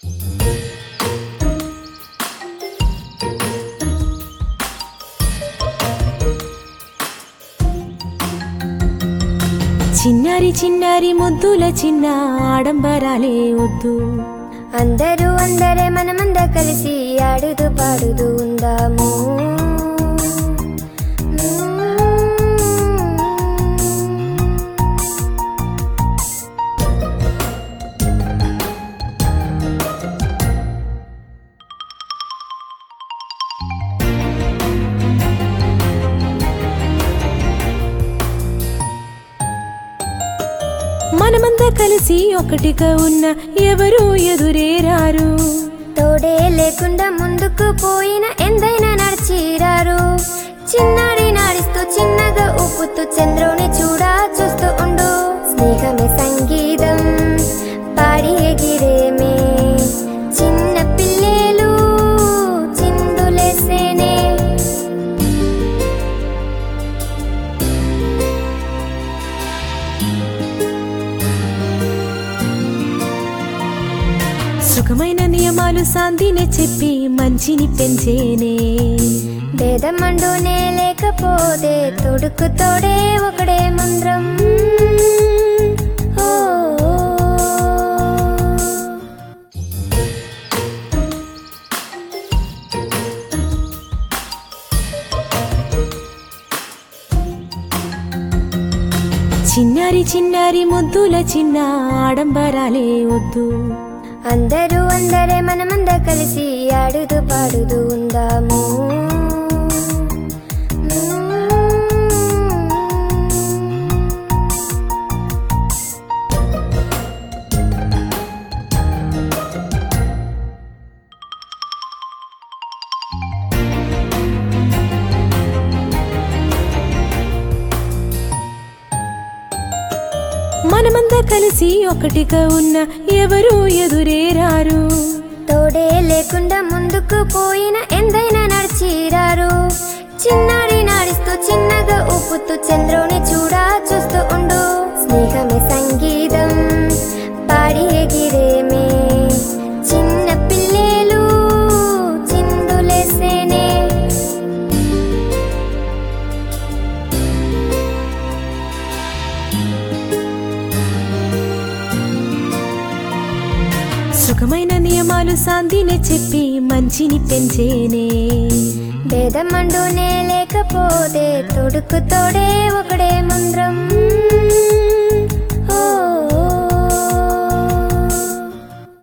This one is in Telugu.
చిన్నారి చిన్నారి ముద్దుల చిన్న ఆడంబరాలే వద్దు అందరూ అందరే మనమంద కలిసి ఆడుతూ పాడుతూ ఉందాము మనమంతా కలిసి ఒకటిగా ఉన్న ఎవరు ఎదురేరారు తోడే లేకుండా ముందుకు పోయిన ఎందైనా నడిచిరారు చిన్నారి నాడిస్తూ చిన్నగా ఊపుతూ చంద్రుని చూడా చూస్తూ ఉండు స్నేహమే సంగీతం పాడి ఎగిరేమే చిన్న పిల్లలు చిందులేసేనే సుఖమైన నియమాలు శాంతిని చెప్పి మంచిని పెంచేనే భేదమండునే లేకపోతే తొడుకు తోడే ఒకడే మంత్రం ఓ చిన్నారి చిన్నారి ముద్దుల చిన్న ఆడంబరాలే వద్దు అందరూ అందరే మనమంద కలిసి ఆడుతూ పాడుతూ ఉందాము మనమంతా కలిసి ఒకటిగా ఉన్న ఎవరు ఎదురేరారు తోడే లేకుండా ముందుకు పోయిన ఎందైనా నడిచిరారు చిన్నారి నాడిస్తూ చిన్నగా ఊపుతూ చంద్రుని చూడా చూస్తూ ఉండు స్నేహమే సంగీతం పాడి ఎగిరేమే చిన్న పిల్లలు చిందులేసేనే సుఖమైన నియమాలు శాంతిని చెప్పి మంచిని పెంచేనే భేదమండునే లేకపోతే తొడుకు తోడే ఒకడే మంత్రం